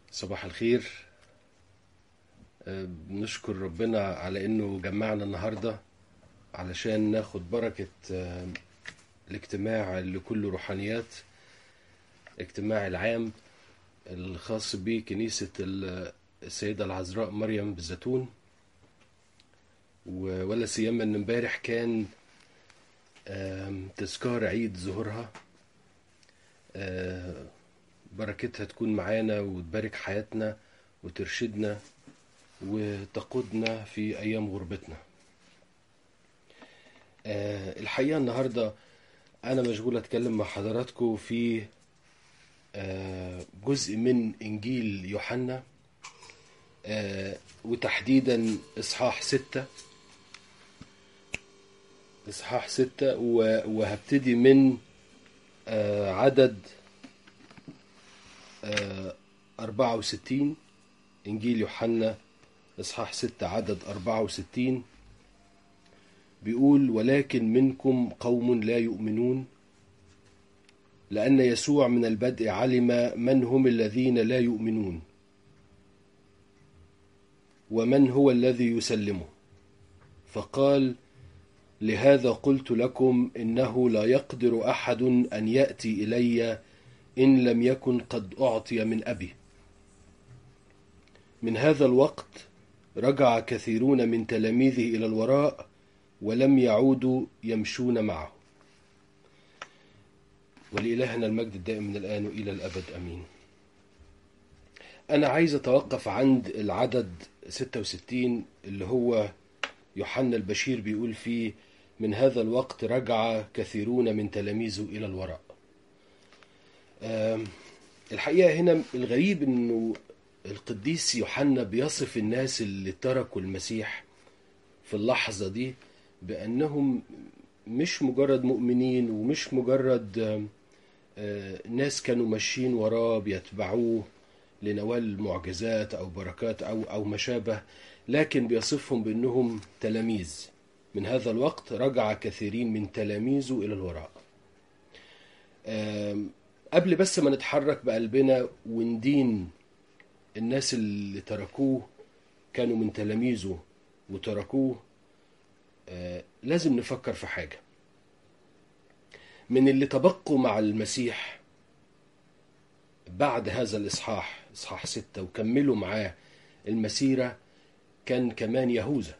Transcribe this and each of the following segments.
صباح الخير آه، بنشكر ربنا على انه جمعنا النهارده علشان ناخد بركة آه، الاجتماع اللي كله روحانيات اجتماع العام الخاص بكنيسة ال- السيدة العذراء مريم بالزيتون و- ولا سيما ان امبارح كان آم، تذكار عيد ظهورها آه، بركتها تكون معانا وتبارك حياتنا وترشدنا وتقودنا في أيام غربتنا آه، الحقيقة النهاردة أنا مشغول أتكلم مع حضراتكم في آه، جزء من إنجيل يوحنا آه، وتحديدا إصحاح ستة إصحاح ستة و- وهبتدي من آه، عدد آه، 64 إنجيل يوحنا إصحاح 6 عدد 64 بيقول ولكن منكم قوم لا يؤمنون لأن يسوع من البدء علم من هم الذين لا يؤمنون ومن هو الذي يسلمه فقال لهذا قلت لكم إنه لا يقدر أحد أن يأتي إلي إن لم يكن قد أعطي من أبي من هذا الوقت رجع كثيرون من تلاميذه إلى الوراء ولم يعودوا يمشون معه ولإلهنا المجد الدائم من الآن وإلى الأبد أمين أنا عايز أتوقف عند العدد 66 اللي هو يوحنا البشير بيقول فيه من هذا الوقت رجع كثيرون من تلاميذه إلى الوراء آم، الحقيقة هنا الغريب انه القديس يوحنا بيصف الناس اللي تركوا المسيح في اللحظة دي بأنهم مش مجرد مؤمنين ومش مجرد آم، آه، ناس كانوا ماشيين وراه بيتبعوه لنوال معجزات أو بركات أو أو ما شابه لكن بيصفهم بأنهم تلاميذ من هذا الوقت رجع كثيرين من تلاميذه إلى الوراء آم، قبل بس ما نتحرك بقلبنا وندين الناس اللي تركوه كانوا من تلاميذه وتركوه آه، لازم نفكر في حاجة من اللي تبقوا مع المسيح بعد هذا الإصحاح إصحاح ستة وكملوا معاه المسيرة كان كمان يهوذا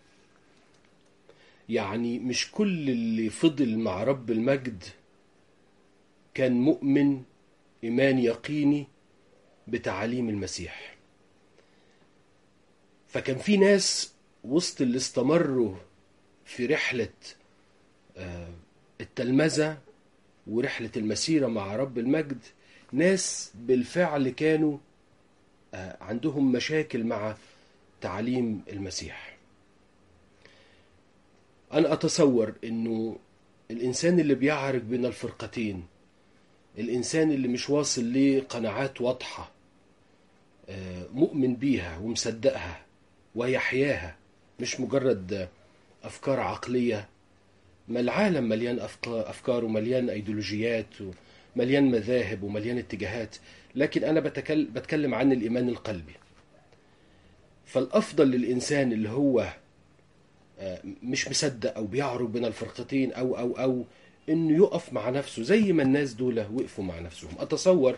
يعني مش كل اللي فضل مع رب المجد كان مؤمن إيمان يقيني بتعاليم المسيح فكان في ناس وسط اللي استمروا في رحلة آه، التلمذة ورحلة المسيرة مع رب المجد ناس بالفعل كانوا آه، عندهم مشاكل مع تعاليم المسيح أنا أتصور أنه الإنسان اللي بيعرج بين الفرقتين الإنسان اللي مش واصل لقناعات واضحة آه، مؤمن بيها ومصدقها ويحياها مش مجرد آه، أفكار عقلية ما العالم مليان أفكار, أفكار ومليان أيديولوجيات ومليان مذاهب ومليان اتجاهات لكن أنا بتكلم, بتكلم عن الإيمان القلبي فالأفضل للإنسان اللي هو آه، مش مصدق أو بيعرج بين الفرقتين أو أو أو إنه يقف مع نفسه زي ما الناس دول وقفوا مع نفسهم أتصور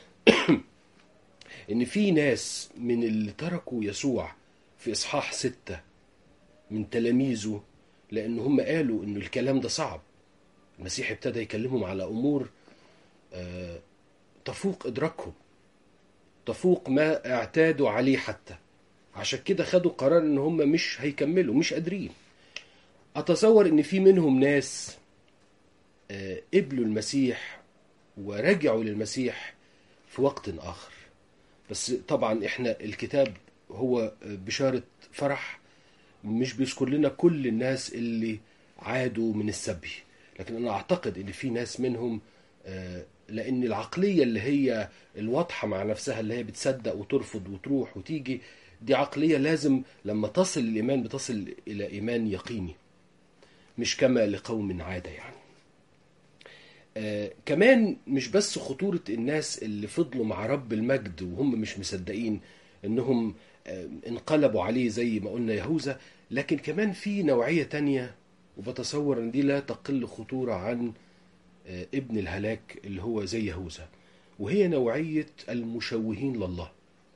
إن في ناس من اللي تركوا يسوع في إصحاح ستة من تلاميذه لأن هم قالوا إنه الكلام ده صعب المسيح ابتدى يكلمهم على أمور آه، تفوق إدراكهم تفوق ما اعتادوا عليه حتى عشان كده خدوا قرار إن هم مش هيكملوا مش قادرين أتصور إن في منهم ناس آه، قبلوا المسيح ورجعوا للمسيح في وقت آخر بس طبعا احنا الكتاب هو بشارة فرح مش بيذكر لنا كل الناس اللي عادوا من السبي لكن انا اعتقد ان في ناس منهم آه، لان العقلية اللي هي الواضحة مع نفسها اللي هي بتصدق وترفض وتروح وتيجي دي عقلية لازم لما تصل الإيمان بتصل إلى إيمان يقيني مش كما لقوم عادة يعني آه كمان مش بس خطورة الناس اللي فضلوا مع رب المجد وهم مش مصدقين انهم آه انقلبوا عليه زي ما قلنا يهوذا لكن كمان في نوعية تانية وبتصور ان دي لا تقل خطورة عن آه ابن الهلاك اللي هو زي يهوذا وهي نوعية المشوهين لله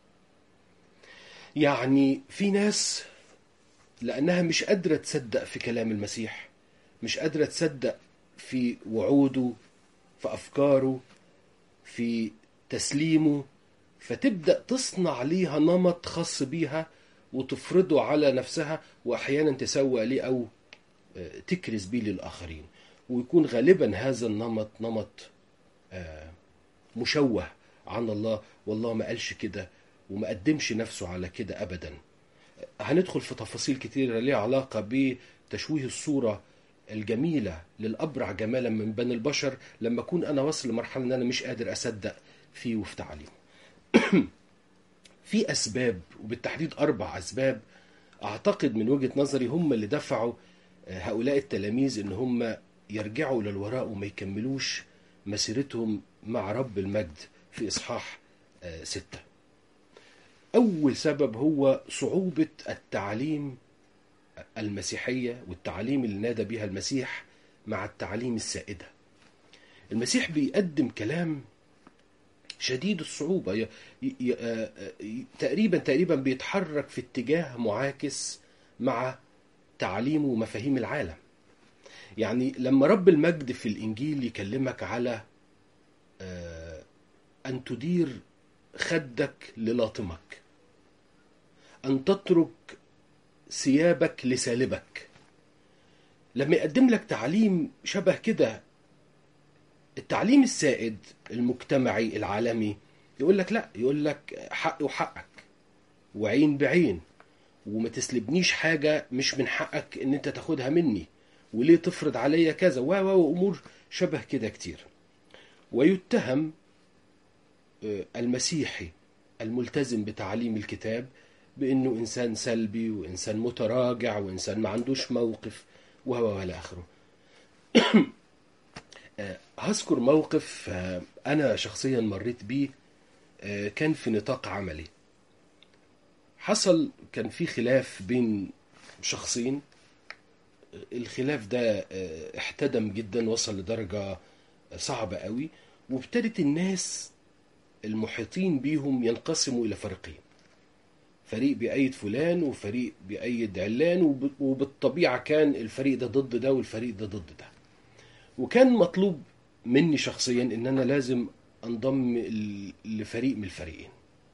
يعني في ناس لأنها مش قادرة تصدق في كلام المسيح مش قادرة تصدق في وعوده في أفكاره في تسليمه فتبدأ تصنع ليها نمط خاص بيها وتفرضه على نفسها وأحيانا تسوى ليه أو تكرز بيه للآخرين ويكون غالبا هذا النمط نمط مشوه عن الله والله ما قالش كده وما قدمش نفسه على كده أبدا هندخل في تفاصيل كتيرة ليها علاقة بتشويه الصورة الجميلة للأبرع جمالا من بني البشر لما أكون أنا واصل لمرحلة أن أنا مش قادر أصدق فيه وفي تعليمه في أسباب وبالتحديد أربع أسباب أعتقد من وجهة نظري هم اللي دفعوا هؤلاء التلاميذ أن هم يرجعوا للوراء وما يكملوش مسيرتهم مع رب المجد في إصحاح ستة أول سبب هو صعوبة التعليم المسيحية والتعليم اللي نادى بها المسيح مع التعليم السائدة المسيح بيقدم كلام شديد الصعوبة ي... ي... ي... تقريبا تقريبا بيتحرك في اتجاه معاكس مع تعليمه ومفاهيم العالم يعني لما رب المجد في الإنجيل يكلمك على أن تدير خدك للاطمك أن تترك ثيابك لسالبك لما يقدم لك تعليم شبه كده التعليم السائد المجتمعي العالمي يقول لك لا يقول لك حق وحقك وعين بعين وما تسلبنيش حاجة مش من حقك ان انت تاخدها مني وليه تفرض عليا كذا و وامور شبه كده كتير ويتهم المسيحي الملتزم بتعليم الكتاب بانه انسان سلبي وانسان متراجع وانسان ما عندوش موقف وهو الى اخره هذكر موقف انا شخصيا مريت بيه كان في نطاق عملي حصل كان في خلاف بين شخصين الخلاف ده احتدم جدا وصل لدرجة صعبة قوي وابتدت الناس المحيطين بيهم ينقسموا إلى فريقين فريق بيأيد فلان وفريق بيأيد علان وبالطبيعة كان الفريق ده ضد ده والفريق ده ضد ده وكان مطلوب مني شخصيا ان انا لازم انضم لفريق من الفريقين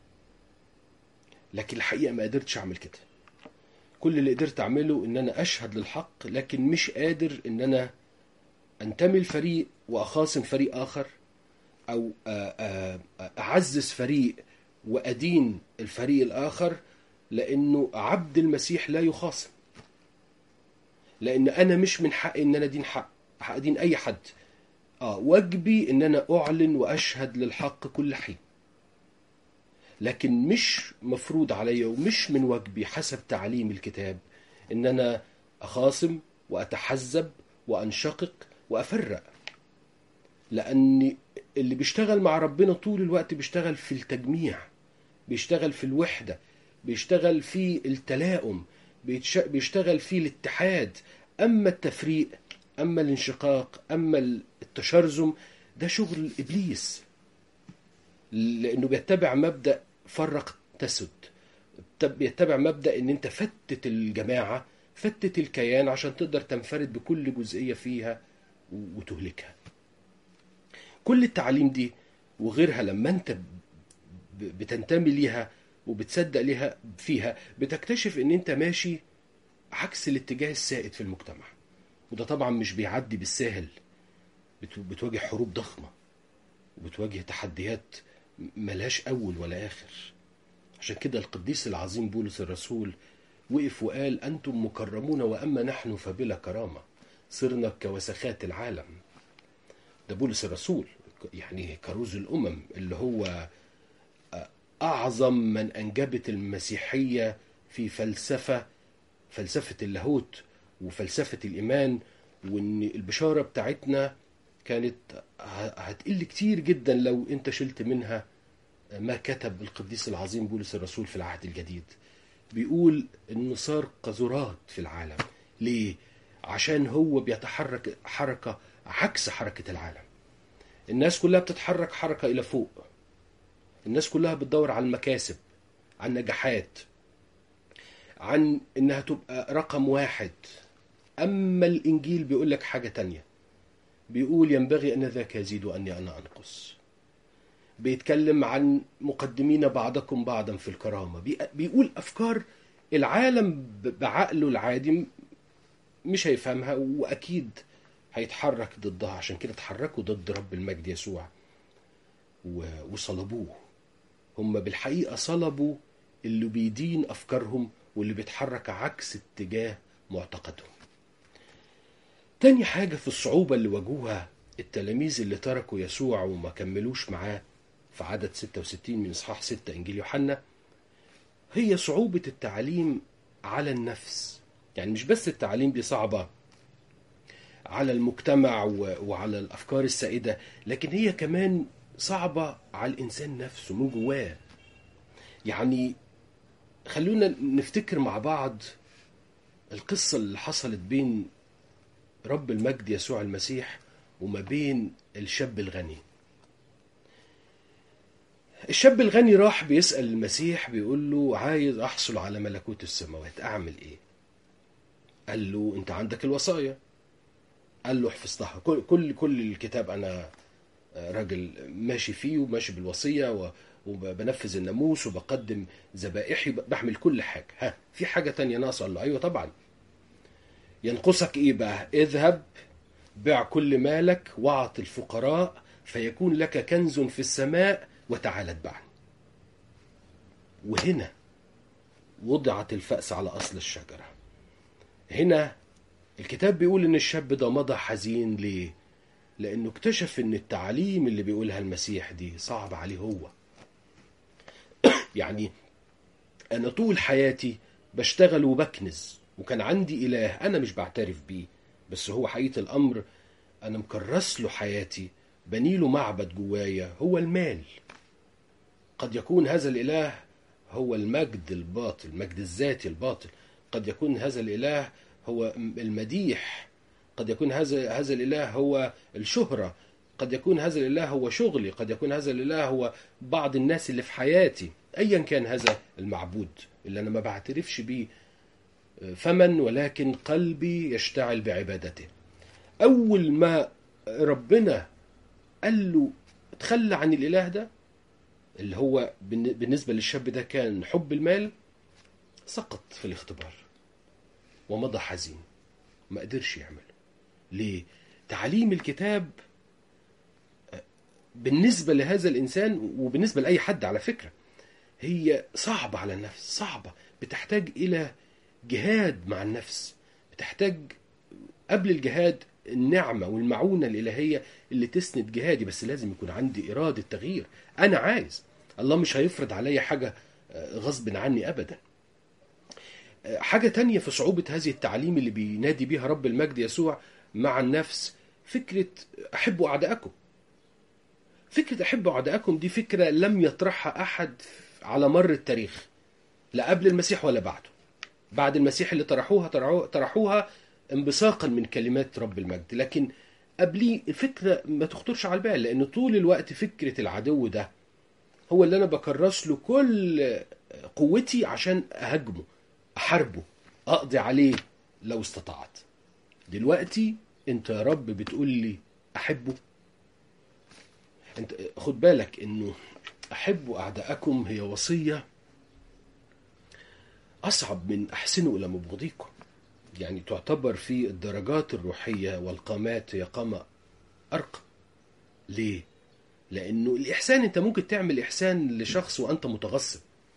لكن الحقيقة ما قدرتش اعمل كده كل اللي قدرت اعمله ان انا اشهد للحق لكن مش قادر ان انا انتمي لفريق واخاصم فريق اخر او اعزز فريق وادين الفريق الاخر لانه عبد المسيح لا يخاصم لان انا مش من حقي ان انا ادين حق ادين اي حد اه واجبي ان انا اعلن واشهد للحق كل حين لكن مش مفروض عليا ومش من واجبي حسب تعليم الكتاب ان انا اخاصم واتحزب وانشقق وافرق لان اللي بيشتغل مع ربنا طول الوقت بيشتغل في التجميع بيشتغل في الوحدة بيشتغل في التلاؤم بيشتغل في الاتحاد أما التفريق أما الانشقاق أما التشرذم ده شغل إبليس لأنه بيتبع مبدأ فرق تسد بيتبع مبدأ أن أنت فتت الجماعة فتت الكيان عشان تقدر تنفرد بكل جزئية فيها وتهلكها كل التعليم دي وغيرها لما انت بتنتمي ليها وبتصدق ليها فيها بتكتشف ان انت ماشي عكس الاتجاه السائد في المجتمع وده طبعا مش بيعدي بالساهل بتواجه حروب ضخمة وبتواجه تحديات ملهاش أول ولا آخر عشان كده القديس العظيم بولس الرسول وقف وقال أنتم مكرمون وأما نحن فبلا كرامة صرنا كوسخات العالم ده بولس الرسول يعني كروز الأمم اللي هو أعظم من أنجبت المسيحية في فلسفة فلسفة اللاهوت وفلسفة الإيمان وإن البشارة بتاعتنا كانت ه- هتقل كتير جدا لو انت شلت منها ما كتب القديس العظيم بولس الرسول في العهد الجديد بيقول انه صار قذرات في العالم ليه عشان هو بيتحرك حركة عكس حركة العالم الناس كلها بتتحرك حركة إلى فوق الناس كلها بتدور على المكاسب على النجاحات عن إنها تبقى رقم واحد أما الإنجيل بيقول لك حاجة تانية بيقول ينبغي أن ذاك يزيد وأني أنا أنقص بيتكلم عن مقدمين بعضكم بعضا في الكرامة بي- بيقول أفكار العالم ب- بعقله العادي مش هيفهمها وأكيد هيتحرك ضدها عشان كده اتحركوا ضد رب المجد يسوع و- وصلبوه هم بالحقيقة صلبوا اللي بيدين أفكارهم واللي بيتحرك عكس اتجاه معتقدهم تاني حاجة في الصعوبة اللي واجهوها التلاميذ اللي تركوا يسوع وما كملوش معاه في عدد 66 من إصحاح 6 إنجيل يوحنا هي صعوبة التعليم على النفس يعني مش بس التعليم دي صعبة على المجتمع و- وعلى الأفكار السائدة لكن هي كمان صعبة على الإنسان نفسه من جواه يعني خلونا نفتكر مع بعض القصة اللي حصلت بين رب المجد يسوع المسيح وما بين الشاب الغني الشاب الغني راح بيسأل المسيح بيقول له عايز أحصل على ملكوت السماوات أعمل إيه قال له أنت عندك الوصايا قال له حفظتها كل كل كل الكتاب أنا راجل ماشي فيه وماشي بالوصية و- وبنفذ الناموس وبقدم ذبائحي بحمل كل حاجة ها في حاجة تانية ناقصة قال له أيوة طبعا ينقصك إيه بقى اذهب بع كل مالك واعط الفقراء فيكون لك كنز في السماء وتعال اتبعني وهنا وضعت الفأس على أصل الشجرة هنا الكتاب بيقول إن الشاب ده مضى حزين ليه؟ لأنه اكتشف إن التعاليم اللي بيقولها المسيح دي صعب عليه هو يعني أنا طول حياتي بشتغل وبكنز وكان عندي إله أنا مش بعترف بيه بس هو حقيقة الأمر أنا مكرس له حياتي بنيله معبد جوايا هو المال قد يكون هذا الإله هو المجد الباطل المجد الذاتي الباطل قد يكون هذا الإله هو المديح قد يكون هذا هذا الإله هو الشهرة قد يكون هذا الإله هو شغلي قد يكون هذا الإله هو بعض الناس اللي في حياتي أيا كان هذا المعبود اللي أنا ما بعترفش بيه فمن ولكن قلبي يشتعل بعبادته أول ما ربنا قال له تخلى عن الإله ده اللي هو بالن- بالنسبة للشاب ده كان حب المال سقط في الاختبار ومضى حزين ما قدرش يعمله ليه تعليم الكتاب آه، بالنسبة لهذا الإنسان وبالنسبة لأي حد على فكرة هي صعبة على النفس صعبة بتحتاج إلى جهاد مع النفس بتحتاج قبل الجهاد النعمة والمعونة الإلهية اللي تسند جهادي بس لازم يكون عندي إرادة تغيير أنا عايز الله مش هيفرض عليا حاجة آه، غصب عني أبدا آه، حاجة تانية في صعوبة هذه التعليم اللي بينادي بيها رب المجد يسوع مع النفس فكرة أحبوا أعداءكم فكرة أحبوا أعداءكم دي فكرة لم يطرحها أحد على مر التاريخ لا قبل المسيح ولا بعده بعد المسيح اللي طرحوها طرحوها, طرحوها انبثاقا من كلمات رب المجد لكن قبليه الفكرة ما تخطرش على البال لأن طول الوقت فكرة العدو ده هو اللي أنا بكرس له كل قوتي عشان أهاجمه أحاربه أقضي عليه لو استطعت دلوقتي أنت يا رب بتقول لي أحبه أنت خد بالك إنه أحبوا أعداءكم هي وصية أصعب من أحسنوا إلى مبغضيكم يعني تعتبر في الدرجات الروحية والقامات هي قامة أرقى ليه؟ لأنه الإحسان أنت ممكن تعمل إحسان لشخص وأنت متغصب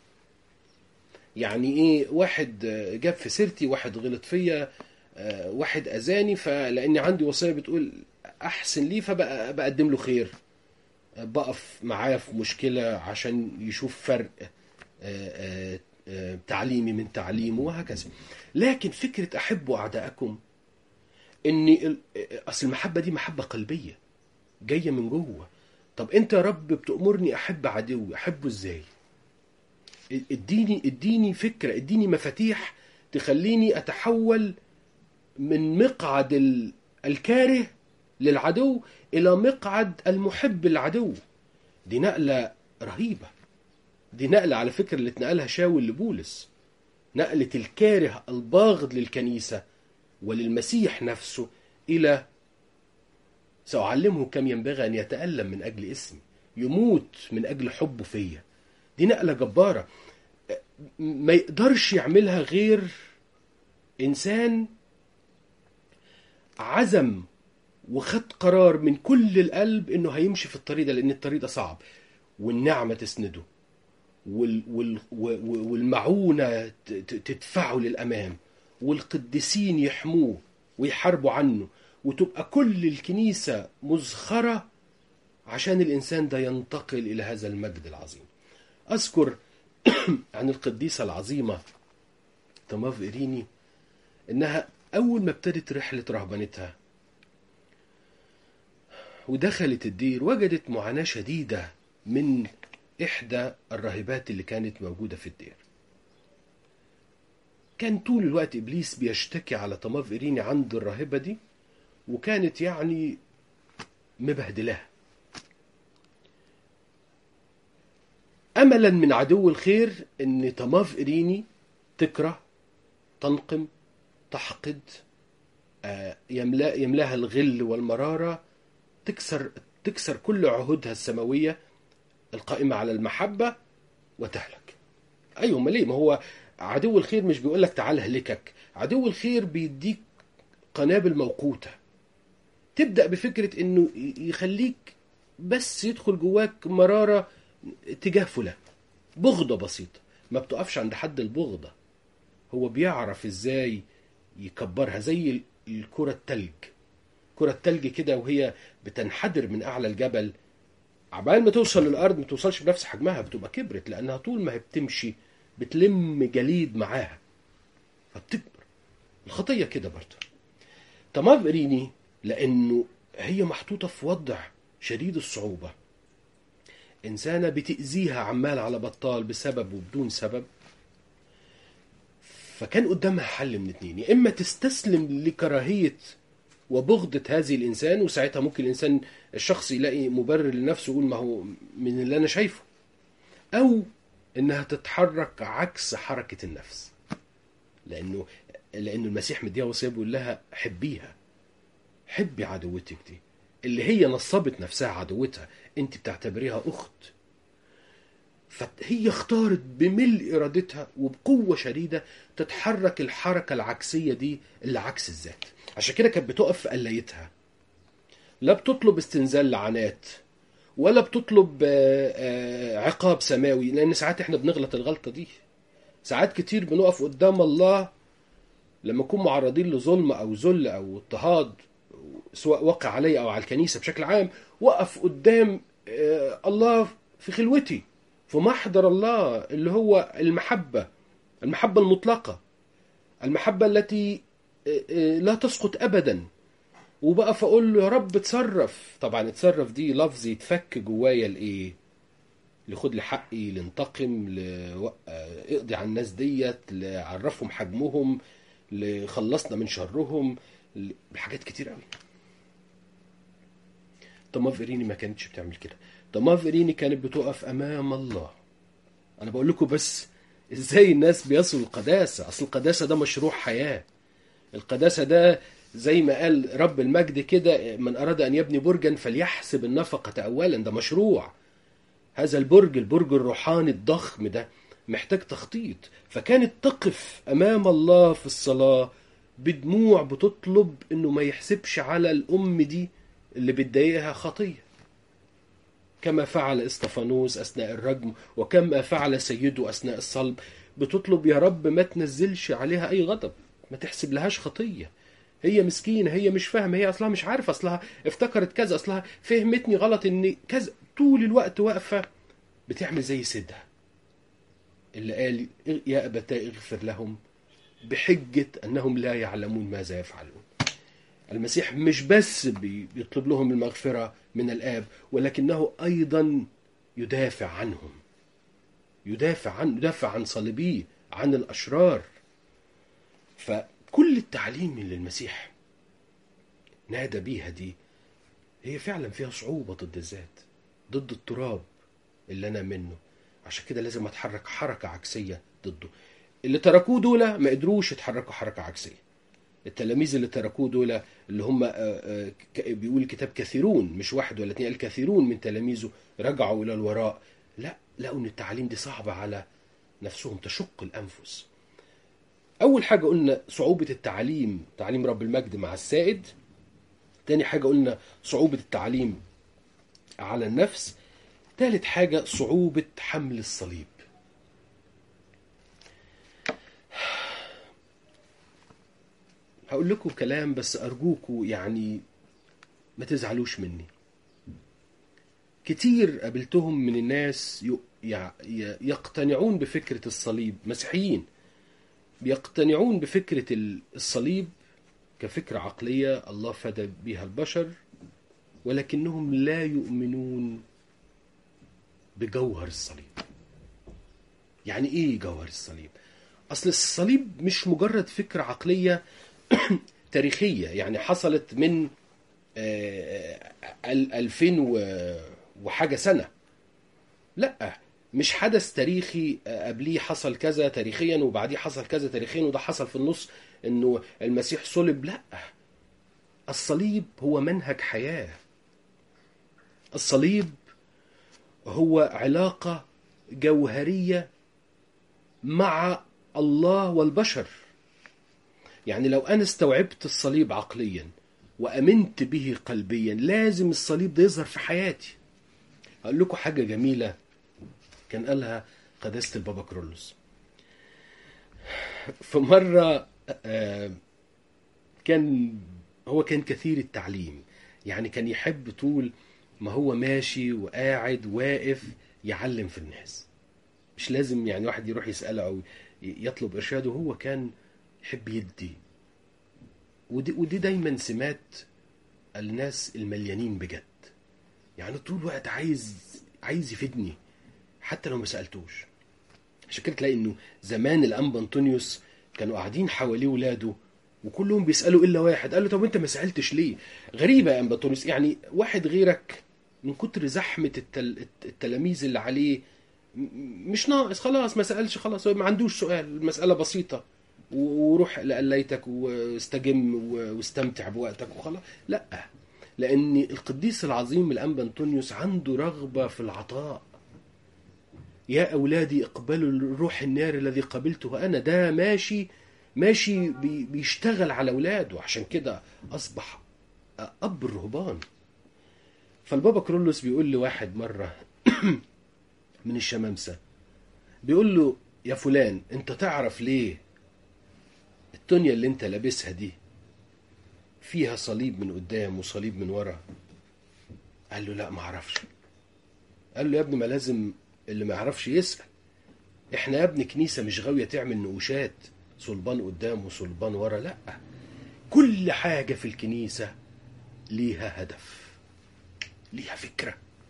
يعني إيه واحد آه، جاب في سيرتي واحد غلط فيا آه، واحد أذاني فلأني عندي وصية بتقول أحسن ليه فبقدم له خير آه، بقف معاه في مشكلة عشان يشوف فرق آه، آه، آه، تعليمي من تعليمه وهكذا لكن فكرة أحبوا أعداءكم إن ال- أصل المحبة دي محبة قلبية جايه من جوه طب انت يا رب بتأمرني احب عدوي احبه ازاي اديني اديني فكره اديني مفاتيح تخليني اتحول من مقعد ال- الكاره للعدو الى مقعد المحب للعدو دي نقله رهيبه دي نقله على فكره اللي اتنقلها شاول لبولس نقله الكاره الباغض للكنيسه وللمسيح نفسه الى سأعلمه كم ينبغي أن يتألم من أجل اسمي يموت من أجل حبه فيا دي نقلة جبارة ما يقدرش يعملها غير إنسان عزم وخد قرار من كل القلب إنه هيمشي في الطريق ده لأن الطريق ده صعب والنعمة تسنده وال وال و- والمعونة ت- ت- تدفعه للأمام والقديسين يحموه ويحاربوا عنه وتبقى كل الكنيسة مزخرة عشان الإنسان ده ينتقل إلى هذا المجد العظيم أذكر عن القديسة العظيمة تماف إيريني إنها أول ما ابتدت رحلة رهبنتها ودخلت الدير وجدت معاناة شديدة من إحدى الراهبات اللي كانت موجودة في الدير كان طول الوقت إبليس بيشتكي على تماف إيريني عند الراهبة دي وكانت يعني مبهدلاها املا من عدو الخير ان تماف إريني تكره تنقم تحقد آه، يملا يملاها الغل والمراره تكسر تكسر كل عهودها السماويه القائمه على المحبه وتهلك ايوه ما ليه ما هو عدو الخير مش بيقول لك تعال اهلكك عدو الخير بيديك قنابل موقوته تبدا بفكره انه يخليك بس يدخل جواك مراره تجاه فلان بغضه بسيطه ما بتقفش عند حد البغضه هو بيعرف ازاي يكبرها زي ال- الكره التلج كره التلج كده وهي بتنحدر من اعلى الجبل عبال ما توصل للارض ما توصلش بنفس حجمها بتبقى كبرت لانها طول ما هي بتمشي بتلم جليد معاها فبتكبر الخطيه كده برضه تمام إريني لأنه هي محطوطة في وضع شديد الصعوبة إنسانة بتأذيها عمال على بطال بسبب وبدون سبب فكان قدامها حل من اتنين يا إما تستسلم لكراهية وبغضة هذه الإنسان وساعتها ممكن الإنسان الشخص يلاقي مبرر لنفسه يقول ما هو من اللي أنا شايفه أو إنها تتحرك عكس حركة النفس لأنه لأنه المسيح مديها وصية بيقول لها حبيها حبي عدوتك دي اللي هي نصبت نفسها عدوتها انت بتعتبريها اخت فهي اختارت بملء ارادتها وبقوه شديده تتحرك الحركه العكسيه دي اللي عكس الذات عشان كده كانت بتقف في قلايتها لا بتطلب استنزال لعنات ولا بتطلب آه، آه، عقاب سماوي لان ساعات احنا بنغلط الغلطه دي ساعات كتير بنقف قدام الله لما نكون معرضين لظلم او ذل او اضطهاد سواء وقع علي او على الكنيسه بشكل عام وقف قدام آه، الله في خلوتي في محضر الله اللي هو المحبه المحبه المطلقه المحبه التي آه، آه، لا تسقط ابدا وبقى فاقول له يا رب اتصرف طبعا اتصرف دي لفظ يتفك جوايا لايه لخد لي حقي لانتقم ل... اقضي على الناس ديت لعرفهم حجمهم لخلصنا من شرهم ل... حاجات كتير قوي طماف إيريني ما كانتش بتعمل كده طماف إيريني كانت بتقف أمام الله أنا بقول لكم بس إزاي الناس بيصلوا القداسة أصل القداسة ده مشروع حياة القداسة ده زي ما قال رب المجد كده من أراد أن يبني برجا فليحسب النفقة أولا ده مشروع هذا البرج البرج الروحاني الضخم ده محتاج تخطيط فكانت تقف امام الله في الصلاه بدموع بتطلب انه ما يحسبش على الام دي اللي بتضايقها خطيه كما فعل استفانوس اثناء الرجم وكما فعل سيده اثناء الصلب بتطلب يا رب ما تنزلش عليها اي غضب ما تحسب لهاش خطيه هي مسكينه هي مش فاهمه هي اصلها مش عارفه اصلها افتكرت كذا اصلها فهمتني غلط ان كذا طول الوقت واقفه بتعمل زي سيدها اللي قال يا ابتاه اغفر لهم بحجه انهم لا يعلمون ماذا يفعلون المسيح مش بس بي- بيطلب لهم المغفرة من الآب ولكنه أيضا يدافع عنهم يدافع عن يدافع عن صليبيه عن الأشرار فكل التعليم اللي المسيح نادى بيها دي هي فعلا فيها صعوبة ضد الذات ضد التراب اللي أنا منه عشان كده لازم أتحرك حركة عكسية ضده اللي تركوه دول ما قدروش يتحركوا حركة عكسية التلاميذ اللي تركوه دول اللي هم آه، آه، ك- بيقول الكتاب كثيرون مش واحد ولا اتنين الكثيرون من تلاميذه رجعوا إلى الوراء لا لقوا إن التعاليم دي صعبة على نفسهم تشق الأنفس أول حاجة قلنا صعوبة التعليم تعليم رب المجد مع السائد تاني حاجة قلنا صعوبة التعليم على النفس تالت حاجة صعوبة حمل الصليب هقول لكم كلام بس أرجوكم يعني ما تزعلوش مني كتير قابلتهم من الناس ي- يع- ي- يقتنعون بفكرة الصليب مسيحيين بيقتنعون بفكرة ال- الصليب كفكرة عقلية الله فدى بها البشر ولكنهم لا يؤمنون بجوهر الصليب يعني ايه جوهر الصليب اصل الصليب مش مجرد فكرة عقلية تاريخية يعني حصلت من آه، ال- ألفين و- وحاجة سنة لا مش حدث تاريخي آه، قبليه حصل كذا تاريخيا وبعديه حصل كذا تاريخيا وده حصل في النص انه المسيح صلب لا الصليب هو منهج حياة الصليب هو علاقة جوهرية مع الله والبشر يعني لو أنا استوعبت الصليب عقليا وأمنت به قلبيا لازم الصليب ده يظهر في حياتي هقول لكم حاجة جميلة كان قالها قداسة البابا كرولوس في مرة آه، كان هو كان كثير التعليم يعني كان يحب طول ما هو ماشي وقاعد واقف يعلم في الناس مش لازم يعني واحد يروح يسأله أو يطلب إرشاده هو كان يحب يدي ودي, ودي دايما سمات الناس المليانين بجد يعني طول الوقت عايز عايز يفيدني حتى لو ما سألتوش عشان كده تلاقي انه زمان الانبا انطونيوس كانوا قاعدين حواليه ولاده وكلهم بيسالوا الا واحد قال له طب انت ما سالتش ليه غريبه يا انبا انطونيوس يعني واحد غيرك من كتر زحمه التل... التلاميذ اللي عليه م- مش ناقص خلاص ما سالش خلاص هو ما عندوش سؤال المساله بسيطه و- وروح لقليتك واستجم و- واستمتع بوقتك وخلاص لا لان القديس العظيم الانبا انطونيوس عنده رغبه في العطاء يا أولادي اقبلوا الروح النار الذي قبلته أنا ده ماشي ماشي بي- بيشتغل على أولاده عشان كده أصبح أب الرهبان فالبابا كرولوس بيقول لواحد مرة من الشمامسة بيقول له يا فلان انت تعرف ليه التونيا اللي انت لابسها دي فيها صليب من قدام وصليب من ورا قال له لا ما اعرفش قال له يا ابني ما لازم اللي ما يعرفش يسأل احنا يا ابني كنيسة مش غاوية تعمل نقوشات صلبان قدام وصلبان ورا لا كل حاجة في الكنيسة ليها هدف ليها فكرة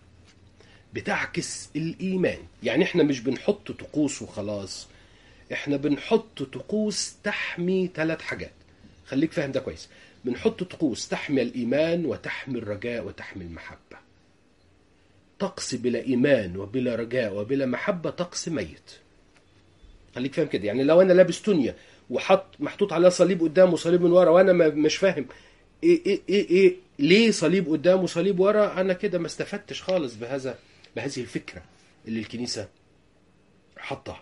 بتعكس الإيمان يعني احنا مش بنحط طقوس وخلاص احنا بنحط طقوس تحمي ثلاث حاجات خليك فاهم ده كويس بنحط طقوس تحمي الإيمان وتحمي الرجاء وتحمي المحبة طقس بلا إيمان وبلا رجاء وبلا محبة طقس ميت خليك فاهم كده يعني لو أنا لابس تونيا وحط محطوط عليها صليب قدام وصليب من ورا وأنا ما- مش فاهم إيه, إيه, إيه, إيه ليه صليب قدام وصليب ورا أنا كده ما استفدتش خالص بهذا بهذه الفكرة اللي الكنيسة حطها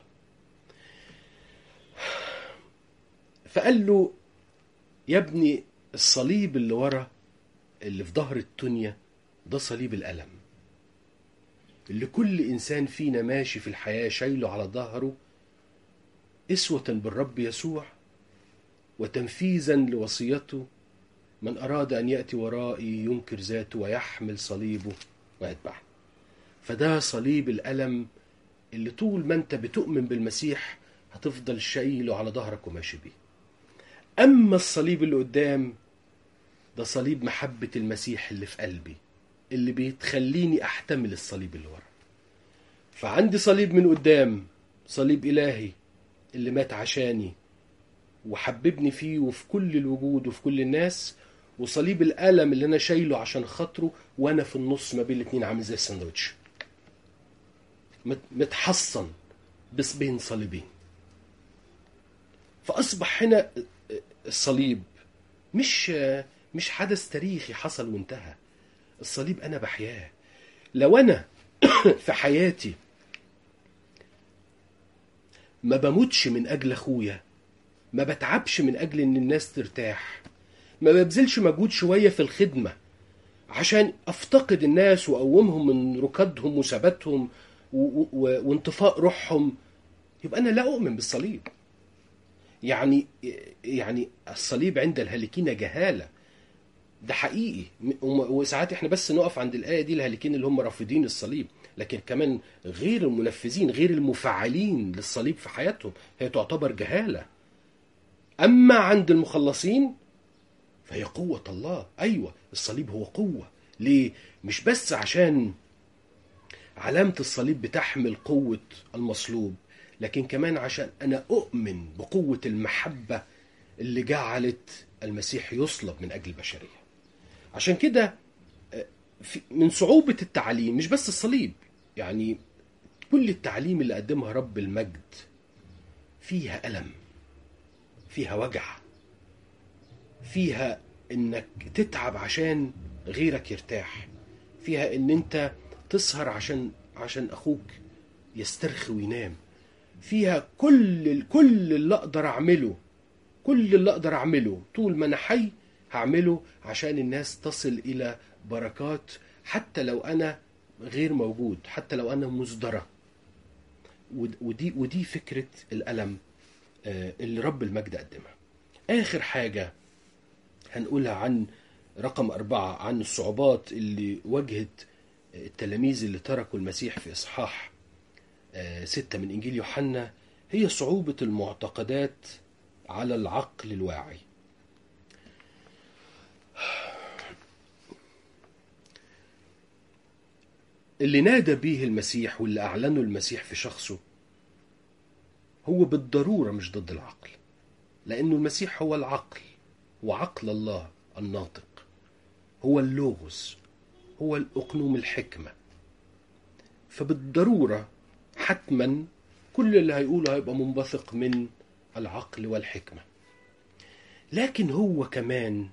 فقال له يا ابني الصليب اللي ورا اللي في ظهر التونيا ده صليب الألم اللي كل إنسان فينا ماشي في الحياة شايله على ظهره إسوة بالرب يسوع وتنفيذا لوصيته من أراد أن يأتي ورائي ينكر ذاته ويحمل صليبه ويتبعني فده صليب الألم اللي طول ما أنت بتؤمن بالمسيح هتفضل شايله على ظهرك وماشي بيه أما الصليب اللي قدام ده صليب محبة المسيح اللي في قلبي اللي بتخليني أحتمل الصليب اللي ورا فعندي صليب من قدام صليب إلهي اللي مات عشاني وحببني فيه وفي كل الوجود وفي كل الناس وصليب الألم اللي أنا شايله عشان خاطره وأنا في النص ما بين الاتنين عامل زي الساندوتش مت- متحصن بس بين صليبين فأصبح هنا الصليب مش مش حدث تاريخي حصل وانتهى الصليب أنا بحياه لو أنا في حياتي ما بموتش من أجل أخويا ما بتعبش من أجل إن الناس ترتاح ما ببذلش مجهود شوية في الخدمة عشان أفتقد الناس وأقومهم من ركادهم وثباتهم و- و- و- وانطفاء روحهم يبقى أنا لا أؤمن بالصليب يعني يعني الصليب عند الهالكين جهالة ده حقيقي م- وم- وساعات احنا بس نقف عند الآية دي الهالكين اللي هم رافضين الصليب لكن كمان غير المنفذين غير المفعلين للصليب في حياتهم هي تعتبر جهالة أما عند المخلصين فهي قوة الله أيوة الصليب هو قوة ليه؟ مش بس عشان علامة الصليب بتحمل قوة المصلوب لكن كمان عشان أنا أؤمن بقوة المحبة اللي جعلت المسيح يصلب من أجل البشرية عشان كده آه، في- من صعوبة التعليم مش بس الصليب يعني كل التعليم اللي قدمها رب المجد فيها ألم فيها وجع فيها انك تتعب عشان غيرك يرتاح فيها ان انت تسهر عشان عشان اخوك يسترخي وينام فيها كل كل اللي اقدر اعمله كل اللي اقدر اعمله طول ما انا حي هعمله عشان الناس تصل الى بركات حتى لو انا غير موجود حتى لو انا مزدرى ود- ودي ودي فكره الالم آه، اللي رب المجد قدمها اخر حاجه هنقولها عن رقم أربعة عن الصعوبات اللي واجهت التلاميذ اللي تركوا المسيح في إصحاح آه، ستة من إنجيل يوحنا هي صعوبة المعتقدات على العقل الواعي اللي نادى به المسيح واللي أعلنه المسيح في شخصه هو بالضرورة مش ضد العقل لأنه المسيح هو العقل وعقل الله الناطق هو اللوغوس هو الأقنوم الحكمة فبالضرورة حتما كل اللي هيقوله هيبقى منبثق من العقل والحكمة لكن هو كمان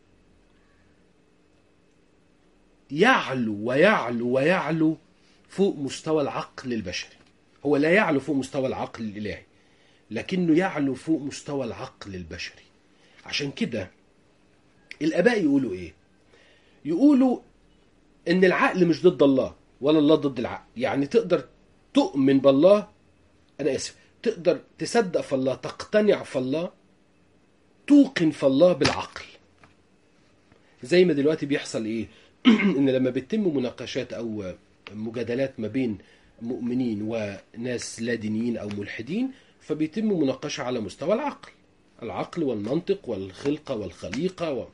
يعلو ويعلو ويعلو فوق مستوى العقل البشري هو لا يعلو فوق مستوى العقل الإلهي لكنه يعلو فوق مستوى العقل البشري عشان كده الآباء يقولوا إيه يقولوا إن العقل مش ضد الله ولا الله ضد العقل يعني تقدر تؤمن بالله أنا آسف تقدر تصدق في الله تقتنع في الله توقن في الله بالعقل زي ما دلوقتي بيحصل ايه ان لما بتتم مناقشات او مجادلات ما بين مؤمنين وناس لا دينيين او ملحدين فبيتم مناقشه على مستوى العقل العقل والمنطق والخلقه والخليقه و...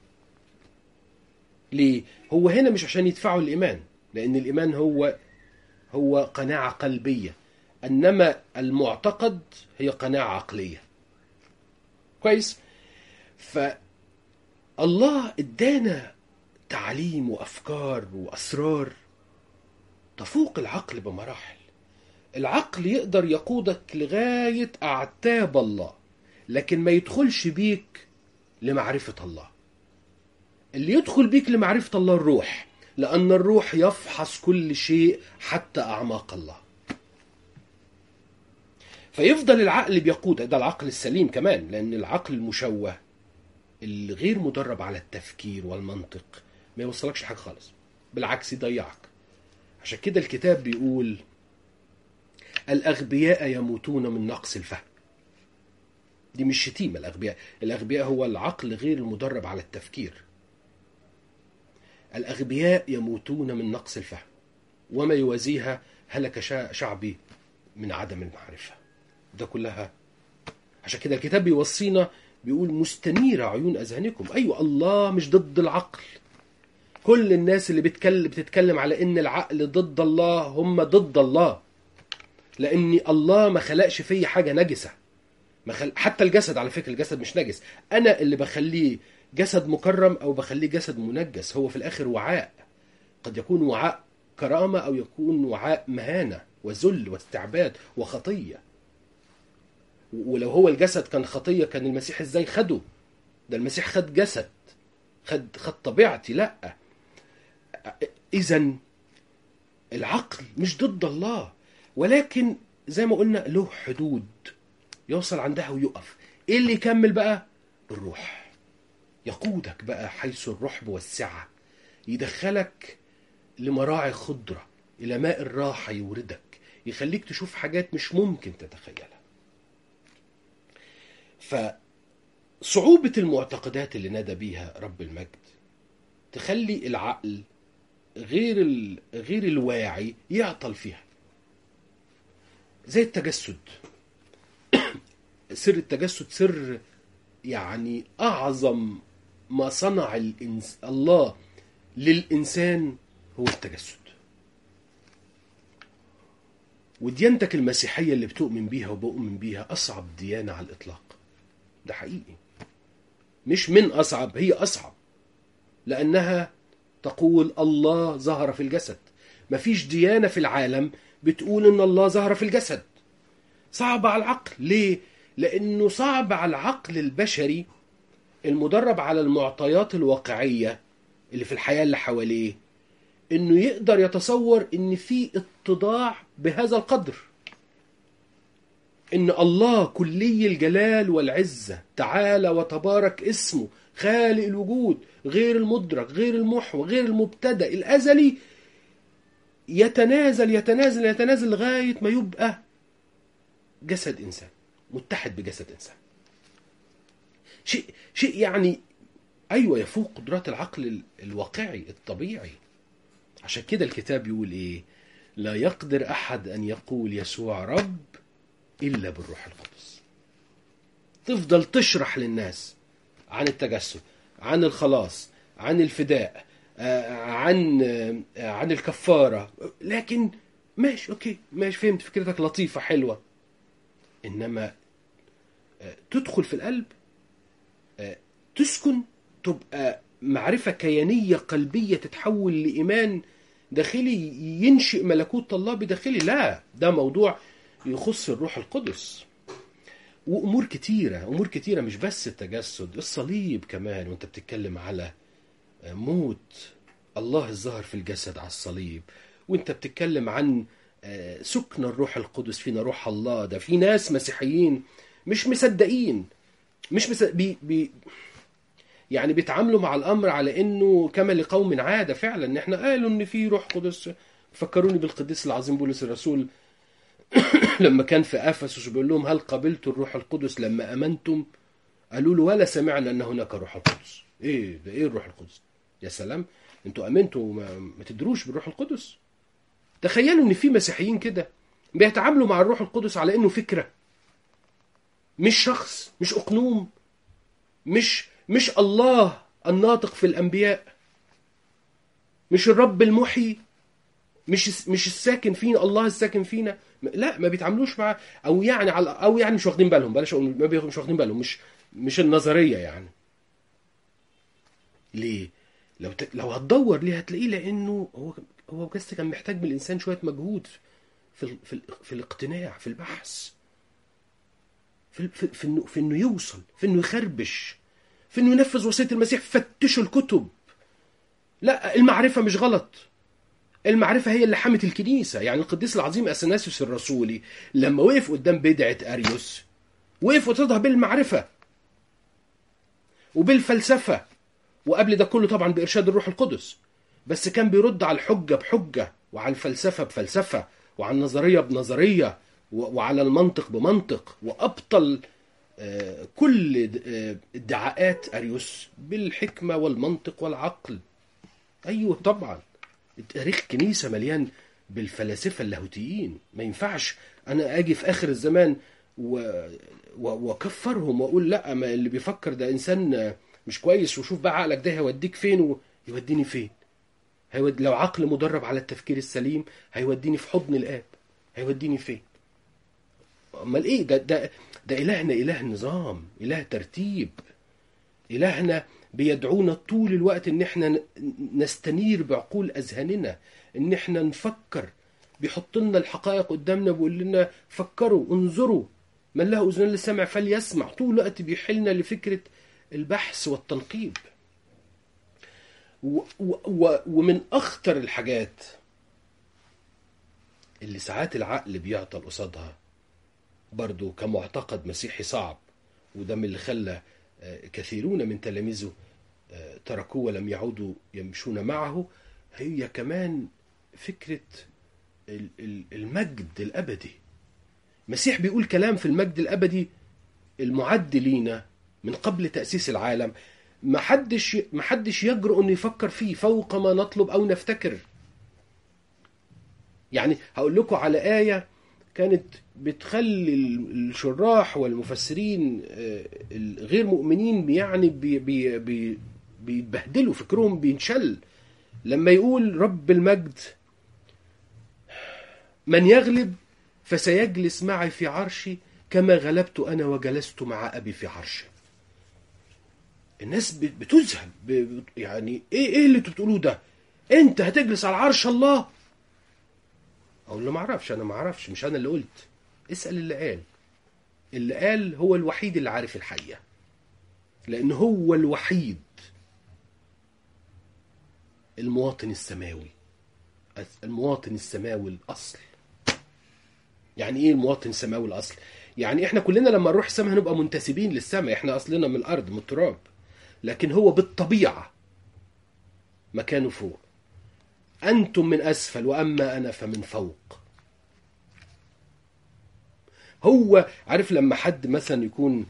ليه هو هنا مش عشان يدفعوا الايمان لان الايمان هو هو قناعه قلبيه انما المعتقد هي قناعه عقليه كويس فالله ادانا تعليم وافكار واسرار تفوق العقل بمراحل العقل يقدر يقودك لغايه اعتاب الله لكن ما يدخلش بيك لمعرفه الله اللي يدخل بيك لمعرفه الله الروح لان الروح يفحص كل شيء حتى اعماق الله فيفضل العقل بيقود ده العقل السليم كمان لان العقل المشوه الغير مدرب على التفكير والمنطق ما يوصلكش حاجه خالص بالعكس يضيعك عشان كده الكتاب بيقول الاغبياء يموتون من نقص الفهم دي مش شتيمه الاغبياء الاغبياء هو العقل غير المدرب على التفكير الاغبياء يموتون من نقص الفهم وما يوازيها هلك شع- شعبي من عدم المعرفه ده كلها عشان كده الكتاب بيوصينا بيقول مستنيرة عيون أذهانكم أيوة الله مش ضد العقل كل الناس اللي بتكلم بتتكلم على ان العقل ضد الله هم ضد الله لان الله ما خلقش فيا حاجه نجسه ما خل... حتى الجسد على فكره الجسد مش نجس انا اللي بخليه جسد مكرم او بخليه جسد منجس هو في الاخر وعاء قد يكون وعاء كرامه او يكون وعاء مهانه وذل واستعباد وخطيه ولو هو الجسد كان خطيه كان المسيح ازاي خده ده المسيح خد جسد خد خد طبيعتي لا اذا العقل مش ضد الله ولكن زي ما قلنا له حدود يوصل عندها ويقف ايه اللي يكمل بقى الروح يقودك بقى حيث الرحب والسعة يدخلك لمراعي خضرة إلى ماء الراحة يوردك يخليك تشوف حاجات مش ممكن تتخيلها فصعوبة المعتقدات اللي نادى بيها رب المجد تخلي العقل غير ال... غير الواعي يعطل فيها زي التجسد سر التجسد سر يعني اعظم ما صنع الإنس... الله للانسان هو التجسد وديانتك المسيحيه اللي بتؤمن بيها وبؤمن بيها اصعب ديانه على الاطلاق ده حقيقي مش من اصعب هي اصعب لانها تقول الله ظهر في الجسد مفيش ديانه في العالم بتقول ان الله ظهر في الجسد صعب على العقل ليه لانه صعب على العقل البشري المدرب على المعطيات الواقعيه اللي في الحياه اللي حواليه انه يقدر يتصور ان في اتضاع بهذا القدر ان الله كلي الجلال والعزه تعالى وتبارك اسمه خالق الوجود غير المدرك غير المحور غير المبتدا الازلي يتنازل يتنازل يتنازل لغايه ما يبقى جسد انسان متحد بجسد انسان شيء شيء يعني ايوه يفوق قدرات العقل الواقعي الطبيعي عشان كده الكتاب يقول ايه لا يقدر احد ان يقول يسوع رب الا بالروح القدس تفضل تشرح للناس عن التجسد عن الخلاص عن الفداء عن عن الكفاره لكن ماشي اوكي ماشي فهمت فكرتك لطيفه حلوه انما تدخل في القلب تسكن تبقى معرفه كيانيه قلبيه تتحول لايمان داخلي ينشئ ملكوت الله بداخلي لا ده موضوع يخص الروح القدس وامور كتيره امور كتيره مش بس التجسد الصليب كمان وانت بتتكلم على موت الله الظاهر في الجسد على الصليب وانت بتتكلم عن سكن الروح القدس فينا روح الله ده في ناس مسيحيين مش مصدقين مش مس... بي... بي... يعني بيتعاملوا مع الامر على انه كما لقوم عاده فعلا ان احنا قالوا ان في روح قدس فكروني بالقديس العظيم بولس الرسول لما كان في افسس بيقول لهم هل قبلتوا الروح القدس لما امنتم قالوا له ولا سمعنا ان هناك روح القدس ايه ده ايه الروح القدس يا سلام انتوا امنتوا وما ما تدروش بالروح القدس تخيلوا ان في مسيحيين كده بيتعاملوا مع الروح القدس على انه فكره مش شخص مش اقنوم مش مش الله الناطق في الانبياء مش الرب المحيي مش مش الساكن فينا الله الساكن فينا لا ما بيتعاملوش مع او يعني على او يعني مش واخدين بالهم بلاش اقول ما مش واخدين بالهم مش مش النظريه يعني ليه لو ت... لو هتدور ليه هتلاقيه لانه هو هو بس كان محتاج من الانسان شويه مجهود في ال... في, ال... في الاقتناع في البحث في في, في انه في انه يوصل في انه يخربش في انه ينفذ وصيه المسيح فتشوا الكتب لا المعرفه مش غلط المعرفة هي اللي حمت الكنيسة يعني القديس العظيم أثناسيوس الرسولي لما وقف قدام بدعة أريوس وقف قصادها بالمعرفة وبالفلسفة وقبل ده كله طبعا بإرشاد الروح القدس بس كان بيرد على الحجة بحجة وعلى الفلسفة بفلسفة وعلى النظرية بنظرية وعلى المنطق بمنطق وأبطل كل ادعاءات أريوس بالحكمة والمنطق والعقل أيوه طبعا تاريخ الكنيسة مليان بالفلاسفة اللاهوتيين ما ينفعش أنا أجي في آخر الزمان و... و... وكفرهم واقول لا ما اللي بيفكر ده انسان مش كويس وشوف بقى عقلك ده هيوديك فين ويوديني فين هيود... لو عقل مدرب على التفكير السليم هيوديني في حضن الاب هيوديني فين امال ايه ده ده ده الهنا اله نظام اله ترتيب الهنا بيدعونا طول الوقت ان احنا ن- نستنير بعقول اذهاننا ان احنا نفكر بيحط لنا الحقائق قدامنا بيقول لنا فكروا انظروا من له اذنان للسمع فليسمع طول الوقت بيحلنا لفكره البحث والتنقيب و و و ومن اخطر الحاجات اللي ساعات العقل بيعطل قصادها برضو كمعتقد مسيحي صعب وده من اللي خلى آه، كثيرون من تلاميذه آه، تركوه ولم يعودوا يمشون معه هي كمان فكرة ال- ال- المجد الأبدي المسيح بيقول كلام في المجد الأبدي المعد لينا من قبل تأسيس العالم ما حدش ما حدش يجرؤ انه يفكر فيه فوق ما نطلب او نفتكر يعني هقول لكم على آية كانت بتخلي الشراح والمفسرين آه، الغير مؤمنين يعني بي بي بي بيتبهدلوا فكرهم بينشل لما يقول رب المجد من يغلب فسيجلس معي في عرشي كما غلبت انا وجلست مع ابي في عرشه الناس بت- بتذهل ب- ب- يعني ايه ايه اللي انتوا بتقولوه ده انت هتجلس على عرش الله اقول له ما اعرفش انا ما اعرفش مش انا اللي قلت اسال اللي قال اللي قال هو الوحيد اللي عارف الحقيقه لان هو الوحيد المواطن السماوي المواطن السماوي الاصل يعني ايه المواطن السماوي الاصل يعني احنا كلنا لما نروح السماء هنبقى منتسبين للسماء احنا اصلنا من الارض من التراب لكن هو بالطبيعه مكانه فوق انتم من اسفل واما انا فمن فوق هو عارف لما حد مثلا يكون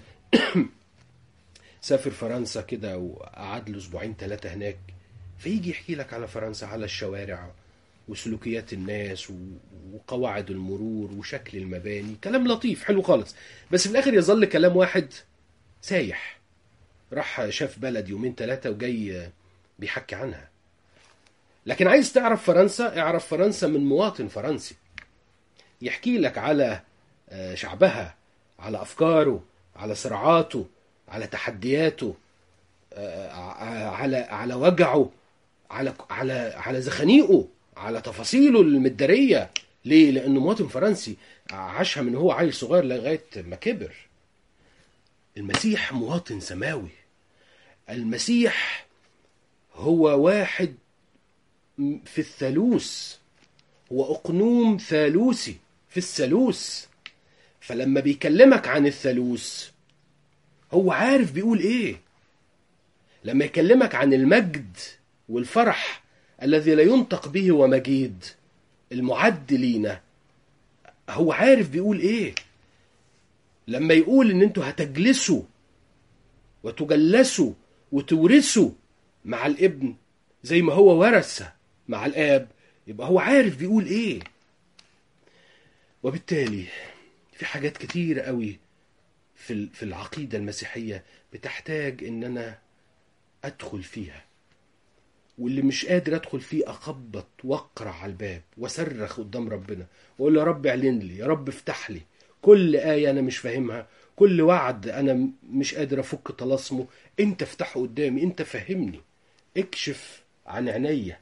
سافر فرنسا كده وقعد له اسبوعين ثلاثه هناك فيجي يحكي لك على فرنسا على الشوارع وسلوكيات الناس و- وقواعد المرور وشكل المباني كلام لطيف حلو خالص بس في الاخر يظل كلام واحد سايح راح شاف بلد يومين ثلاثه وجاي بيحكي عنها لكن عايز تعرف فرنسا اعرف فرنسا من مواطن فرنسي يحكي لك على آه، شعبها على افكاره على صراعاته على تحدياته آه، ع- على على وجعه على على على زخانيقه على تفاصيله المداريه ليه؟ لانه مواطن فرنسي عاشها من هو عيل صغير لغايه ما كبر. المسيح مواطن سماوي. المسيح هو واحد في الثالوث هو اقنوم ثالوثي في الثالوث فلما بيكلمك عن الثالوث هو عارف بيقول ايه لما يكلمك عن المجد والفرح الذي لا ينطق به ومجيد المعد لينا هو عارف بيقول ايه لما يقول ان انتوا هتجلسوا وتجلسوا وتورثوا مع الابن زي ما هو ورث مع الاب يبقى هو عارف بيقول ايه وبالتالي في حاجات كتيرة قوي في ال- في العقيدة المسيحية بتحتاج ان انا ادخل فيها واللي مش قادر ادخل فيه اخبط واقرع على الباب واصرخ قدام ربنا واقول له يا رب اعلن لي يا رب افتح لي كل آية أنا مش فاهمها كل وعد أنا م- مش قادر أفك طلاسمه أنت افتحه قدامي أنت فهمني اكشف عن عينيا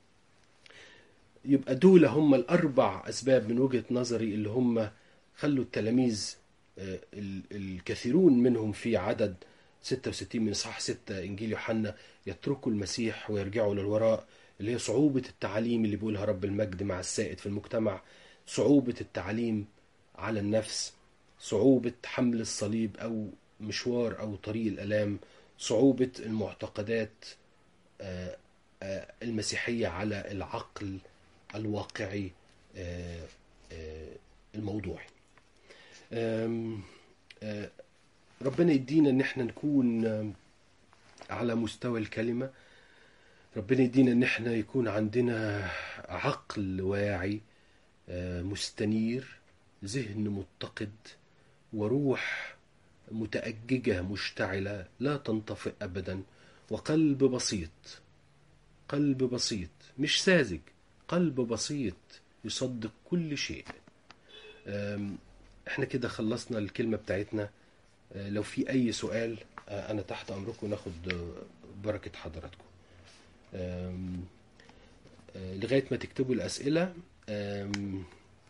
يبقى دول هم الأربع أسباب من وجهة نظري اللي هم خلوا التلاميذ آه، ال- الكثيرون منهم في عدد 66 من إصحاح 6 إنجيل يوحنا يتركوا المسيح ويرجعوا للوراء اللي هي صعوبة التعاليم اللي بيقولها رب المجد مع السائد في المجتمع صعوبة التعليم على النفس صعوبة حمل الصليب أو مشوار أو طريق الألام صعوبة المعتقدات آه، آه، المسيحية على العقل الواقعي آه، آه، الموضوعي آم، آه، ربنا يدينا ان احنا نكون آم، على مستوى الكلمة ربنا يدينا ان احنا يكون عندنا عقل واعي آه، مستنير ذهن متقد وروح متأججة مشتعلة لا تنطفئ أبدا وقلب بسيط قلب بسيط مش ساذج قلب بسيط يصدق كل شيء أم، احنا كده خلصنا الكلمة بتاعتنا أه، لو في أي سؤال أه، أنا تحت أمركم ناخد أه، بركة حضراتكم أم، أه، لغاية ما تكتبوا الأسئلة أم،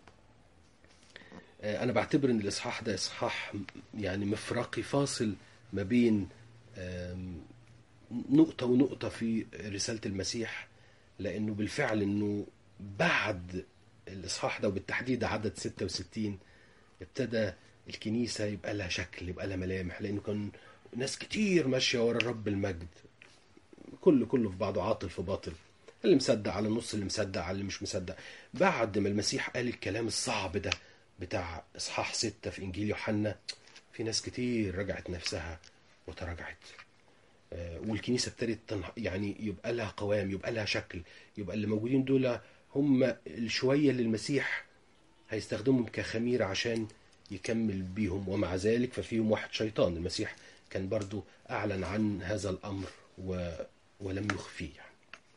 أه، أنا بعتبر إن الإصحاح ده إصحاح يعني مفرقي فاصل ما بين أم، نقطة ونقطة في رسالة المسيح لأنه بالفعل إنه بعد الإصحاح ده وبالتحديد عدد 66 ابتدى الكنيسة يبقى لها شكل يبقى لها ملامح لأنه كان ناس كتير ماشية ورا رب المجد كله كله في بعضه عاطل في باطل اللي مصدق على النص اللي مصدق على اللي مش مصدق بعد ما المسيح قال الكلام الصعب ده بتاع إصحاح ستة في إنجيل يوحنا في ناس كتير رجعت نفسها وتراجعت آه، والكنيسه ابتدت تنح... يعني يبقى لها قوام يبقى لها شكل يبقى اللي موجودين دول هم الشويه اللي المسيح هيستخدمهم كخميره عشان يكمل بيهم ومع ذلك ففيهم واحد شيطان المسيح كان برضو اعلن عن هذا الامر و... ولم يخفيه يعني.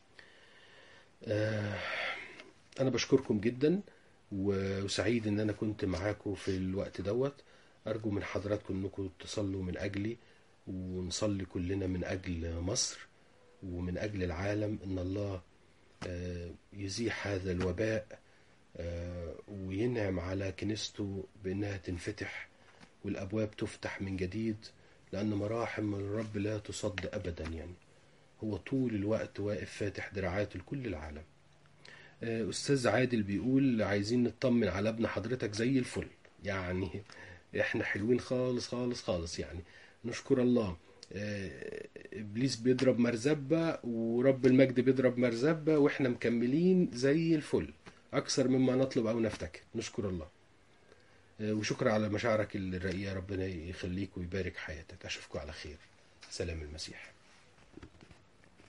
آه، انا بشكركم جدا و- وسعيد ان انا كنت معاكم في الوقت دوت ارجو من حضراتكم انكم تصلوا من اجلي ونصلي كلنا من اجل مصر ومن اجل العالم ان الله آه، يزيح هذا الوباء آه، وينعم على كنيسته بانها تنفتح والابواب تفتح من جديد لان مراحم الرب لا تصد ابدا يعني هو طول الوقت واقف فاتح دراعاته لكل العالم آه، استاذ عادل بيقول عايزين نطمن على ابن حضرتك زي الفل يعني احنا حلوين خالص خالص خالص يعني نشكر الله آه، ابليس بيضرب مرزبة ورب المجد بيضرب مرزبة واحنا مكملين زي الفل اكثر مما نطلب او نفتكر نشكر الله آه، وشكرا على مشاعرك الرقيقة ربنا يخليك ويبارك حياتك اشوفكم على خير سلام المسيح